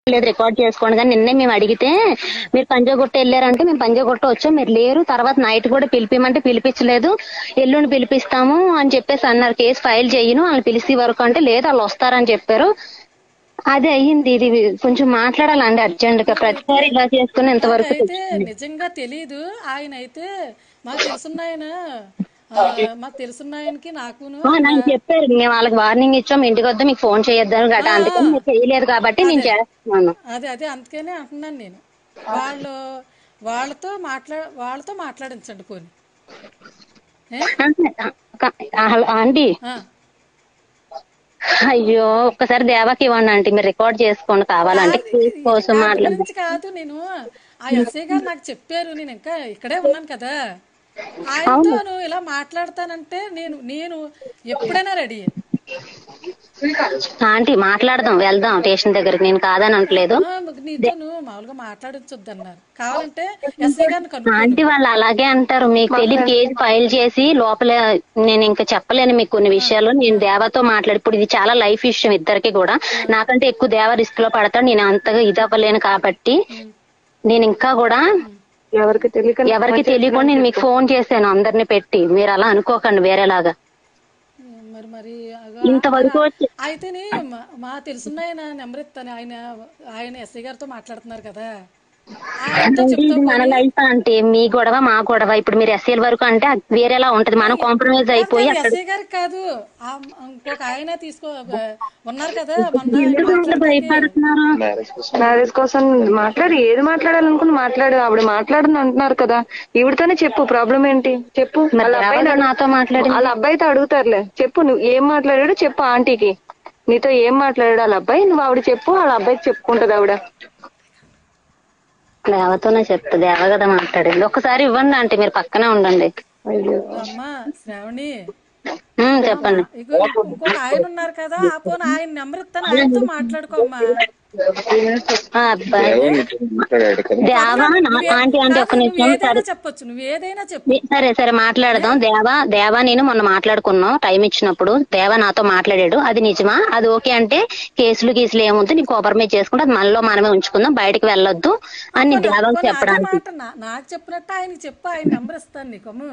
లేదు రికార్డ్ చేసుకోండి కానీ నిన్నే మేము అడిగితే మీరు పంజాగుట్ట వెళ్ళారంటే మేము పంజాగుట్ట వచ్చాం మీరు లేరు తర్వాత నైట్ కూడా పిలిపిమంటే పిలిపించలేదు ఎల్లుండి పిలిపిస్తాము అని చెప్పేసి అన్నారు కేసు ఫైల్ చేయను వాళ్ళని పిలిచి వరకు అంటే లేదు వాళ్ళు వస్తారని చెప్పారు అదే అయ్యింది ఇది కొంచెం మాట్లాడాలండి అర్జెంట్ గా ప్రతిసారి ఇలా చేసుకుని ఇంతవరకు అయితే నిజంగా తెలీదు ఆయన అయితే మాకు తెలుసున్న ఆయన ఆ, మాకు తెలుసున్న ఆయనకి నాకును ఆ, నాకు చెప్పారు మేము వాళ్ళకి వార్నింగ్ ఇచ్చాం ఇంటికి వద్ద మీకు ఫోన్ చేయొద్దని గట్రా అందుకని మీరు చేయలేదు కాబట్టి నేను చేస్తున్నాను అదే అదే అందుకనే అంటున్నాను నేను వాళ్ళు వాళ్ళతో మాట్లా వాళ్ళతో మాట్లాడించండి పోనీ ఏ? ఆంటీ ఆ. అయ్యో ఒక్కసారి దేవాకి ఇవ్వండి ఆంటీ మీరు రికార్డ్ చేసుకోండి కావాలంటే కేసు కోసం దాని మాట్లాడ గురించి కాదు నేను ఆ ఎస్ఐ గారు నాకు చెప్పారు నేను ఇంకా ఇక్కడే ఉన్నాను కదా ఆయనతో నువ్వు ఇలా మాట్లాడతానంటే నేను నేను ఎప్పుడైనా రెడీ ఆంటీ మాట్లాడదాం వెళ్దాం స్టేషన్ దగ్గరికి నేను కాదని అనట్లేదు నీతో నువ్వు మామూలుగా మాట్లాడించొద్దు అన్నారు కావాలంటే ఎస్ఐ గారిని కనుక్కో ఆంటీ వాళ్ళు అలాగే అంటారు మీకు తెలియదు కేసు ఫైల్ చేసి లోపల నేను ఇంకా చెప్పలేను మీకు కొన్ని విషయాలు నేను దేవతో మాట్లాడి ఇప్పుడు ఇది చాలా లైఫ్ విషయం ఇద్దరికి కూడా నాకంటే ఎక్కువ దేవ రిస్క్ లో పడతాడు నేను అంతగా ఇది అవ్వలేను కాబట్టి నేను ఇంకా కూడా ఎవరికి తెలియక ఎవరికి తెలియకుండా నేను మీకు ఫోన్ చేశాను అందరిని పెట్టి మీరు అలా అనుకోకండి వేరేలాగా మరి మరి అగో ఇంతవరకు వచ్చి అయితేనే మా- మా తెలుసున్న ఆయన నెంబర్ ఇస్తాను ఆయన ఆయన ఎస్ఐ గారితో మాట్లాడుతున్నారు కదా ఆయనతో ఇది చెప్తా మన లైఫ్ అంటే మీ గొడవ మా గొడవ ఇప్పుడు మీరు ఎస్ఎల్ వరకు అంటే అది వేరేలా ఉంటది మనం కాంప్రమైజ్ అయిపోయి అక్కడ ఎస్ఐ గారికి కాదు ఆ ఇంకొక ఆయన తీసుకో ఉన్నారు కదా మొన్న ఎందుకు అట్లా భయపడుతున్నారు మ్యారేజ్ కోసం మాట్లాడు ఏది మాట్లాడాలనుకుని మాట్లాడు ఆవిడ మాట్లాడని అంటున్నారు కదా ఈవిడతోనే చెప్పు ప్రాబ్లం ఏంటి చెప్పు వాళ్ళ అబ్బాయి ఎవరు నాతో మాట్లాడి వాళ్ళ అబ్బాయితో అడుగుతారులే చెప్పు నువ్వు ఏం మాట్లాడాడో చెప్పు ఆంటీకి నీతో ఏం మాట్లాడాడు వాళ్ళ అబ్బాయి నువ్వు ఆవిడ చెప్పు వాళ్ళ అబ్బాయికి చెప్పుకుంటది ఆవిడ దేవతోనే చెప్తా దేవ కదా మాట్లాడింది ఒక్కసారి ఇవ్వండి అంటే మీరు పక్కనే ఉండండి అయ్యో అమ్మా శ్రావణి ఉమ్, చెప్పండి ఇగో ఇంకొక ఆయన ఉన్నారు కదా ఆ పోనీ ఆయన నెంబర్ ఇస్తాను ఆయనతో మాట్లాడుకోమ్మా ఆ అబ్బాయి మాట్లాడాడు కదా దేవా నా- ఆంటీ ఆంటీ ఒక్క నువ్వు నిమిషం ఏదైనా చెప్పొచ్చు నువ్వు ఏదైనా చెప్పు సరే సరే మాట్లాడదాం దేవా దేవా నేను మొన్న మాట్లాడుకున్నాం టైం ఇచ్చినప్పుడు దేవా నాతో మాట్లాడాడు అది నిజమా అది ఓకే అంటే కేసులు గీసులు ఏముంది నీకు కాంప్రమైజ్ చేసుకుంటే అది మనలో మనమే ఉంచుకుందాం బయటకు వెళ్ళొద్దు అని దేవా పోనీ అదే చెప్పడానికి మాట నా- నాకు చెప్పినట్టు ఆయనకి చెప్పు ఆయన నెంబర్ ఇస్తాను నీకు అమ్ము.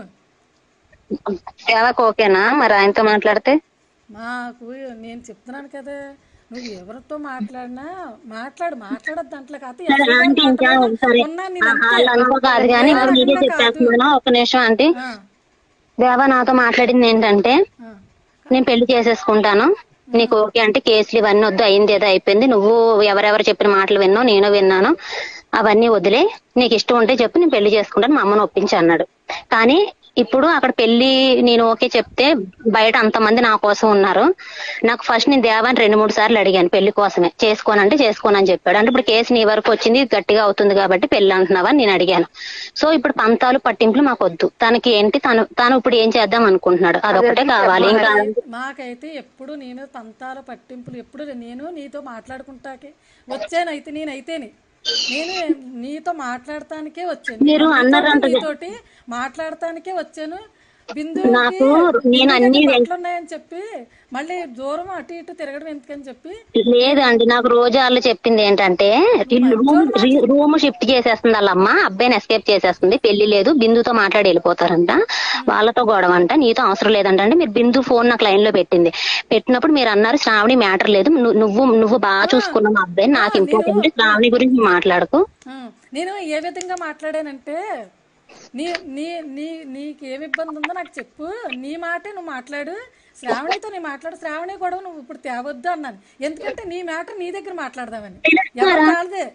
దేవాకు ఓకేనా మరి ఆయనతో మాట్లాడితే మాకు నేను చెప్తున్నాను కదా నువ్వు ఎవరితో మాట్లాడినా మాట్లాడు మాట్లాడద్దు దాంట్లో కాదు సరే ఆంటీ ఇంకా సరే ఉన్నా ఆ, నేను అంతే. వాళ్ళు అనుకో కాదు కానీ వేరే ఇప్పుడు మీరే రకంగా కాదు. చెప్పేస్తున్నాను ఒక నిమిషం ఆంటీ ఆ, దేవా నాతో మాట్లాడింది ఏంటంటే ఆ. నేను పెళ్లి చేసేసుకుంటాను నీకు ఓకే అంటే కేసులు ఇవన్నీ వద్దు అయింది ఏదో అయిపోయింది నువ్వు ఎవరెవరు చెప్పిన మాటలు విన్నావు నేను విన్నాను అవన్నీ వదిలే నీకు ఇష్టం ఉంటే చెప్పు నేను పెళ్లి చేసుకుంటాను మా అమ్మను ఒప్పించి అన్నాడు కానీ ఇప్పుడు అక్కడ పెళ్లి నేను ఓకే చెప్తే బయట అంతమంది నా కోసం ఉన్నారు నాకు ఫస్ట్ నేను దేవాన్ని రెండు మూడు సార్లు అడిగాను పెళ్లి కోసమే చేసుకోనంటే చేసుకోనని చెప్పాడు అంటే ఇప్పుడు కేసు నీ వరకు వచ్చింది గట్టిగా అవుతుంది కాబట్టి పెళ్లి అంటున్నావా అని నేను అడిగాను సో ఇప్పుడు పంతాలు పట్టింపులు మాకు వద్దు తనకి ఏంటి తను తను ఇప్పుడు ఏం చేద్దాం అనుకుంటున్నాడు అదొకటే కావాలి ఇంకా మాకైతే ఎప్పుడు నేను పంతాల పట్టింపులు ఎప్పుడు నేను నీతో మాట్లాడుకుంటాకే వచ్చానైతే నేనైతేనే నేను నీతో మాట్లాడటానికే వచ్చాను మీరు మమ్మీతోటి, అన్నారంట నీతోటి మాట్లాడటానికే వచ్చాను బిందు నాకు నేను అన్ని ఉన్నాయని చెప్పి మళ్ళీ దూరం అటు ఇటు తిరగడం ఎందుకని చెప్పి లేదండి నాకు రోజు వాళ్ళు చెప్పింది ఏంటంటే ఇల్లు రూమ్ రి- రూమ్ షిఫ్ట్ చేసేస్తుంది వాళ్ళ అమ్మ అబ్బాయిని ఎస్కేప్ చేసేస్తుంది పెళ్లి లేదు బిందుతో మాట్లాడి వెళ్ళిపోతారంట వాళ్ళతో గొడవ అంట నీతో అవసరం లేదంట అంటే మీరు బిందు ఫోన్ నాకు లైన్ లో పెట్టింది పెట్టినప్పుడు మీరు అన్నారు శ్రావణి మ్యాటర్ లేదు ను- నువ్వు నువ్వు బాగా చూసుకున్నావు మా అబ్బాయిని నాకు ఇంపార్టెంట్ శ్రావణి గురించి మాట్లాడుకో ఆ, నేను ఏ విధంగా మాట్లాడానంటే నీ నీ నీ నీకు ఏమి ఇబ్బంది ఉందో నాకు చెప్పు నీ మాటే నువ్వు మాట్లాడు శ్రావణితో నీ మాట్లాడు శ్రావణి గొడవ నువ్వు ఇప్పుడు తేవద్దు అన్నాను ఎందుకంటే నీ మ్యాటర్ నీ దగ్గర మాట్లాడదామని ఎవరు కాదే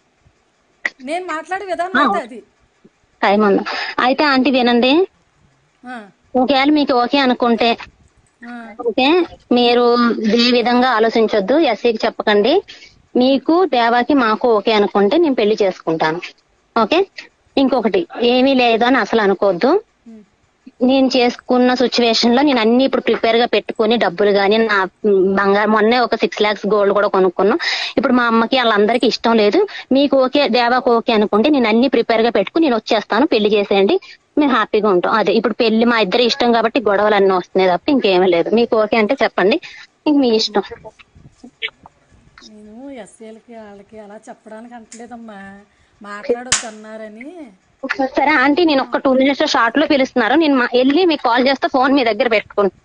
నేను మాట్లాడే విధానం అయితే అది టైం ఉందా అయితే ఆంటీ వినండి ఆ, ఒకవేళ మీకు ఓకే అనుకుంటే ఆ, ఓకే మీరు ఏ విధంగా ఆలోచించొద్దు ఎస్సీకి చెప్పకండి మీకు దేవాకి మాకు ఓకే అనుకుంటే నేను పెళ్లి చేసుకుంటాను ఓకే ఇంకొకటి ఏమీ లేదు అని అసలు అనుకోవద్దు నేను చేసుకున్న సిచ్యువేషన్ లో నేను అన్ని ఇప్పుడు ప్రిపేర్ గా పెట్టుకుని డబ్బులు గానీ నా మ్, బంగారం మొన్నే ఒక సిక్స్ లాక్స్ గోల్డ్ కూడా కొనుక్కున్నాం ఇప్పుడు మా అమ్మకి వాళ్ళందరికీ ఇష్టం లేదు మీకు ఓకే దేవాకు ఓకే అనుకుంటే నేను అన్ని ప్రిపేర్ గా పెట్టుకుని నేను వచ్చేస్తాను పెళ్లి చేసేయండి మేము హ్యాపీగా ఉంటాం అదే ఇప్పుడు పెళ్లి మా ఇద్దరి ఇష్టం కాబట్టి గొడవలు అన్నీ వస్తున్నాయి తప్ప ఇంకేమీ లేదు మీకు ఓకే అంటే చెప్పండి ఇంక మీ ఇష్టం నేను ఎస్సీలకి వాళ్ళకి అలా చెప్పడానికి అంటలేదమ్మా మాట్లాడొద్దు అన్నారని సరే ఆంటీ నేను ఒక్క టూ మినిట్స్ షార్ట్ లో పిలుస్తున్నారు నేను మా- వెళ్ళి మీకు కాల్ చేస్తే ఫోన్ మీ దగ్గర పెట్టుకుంటాను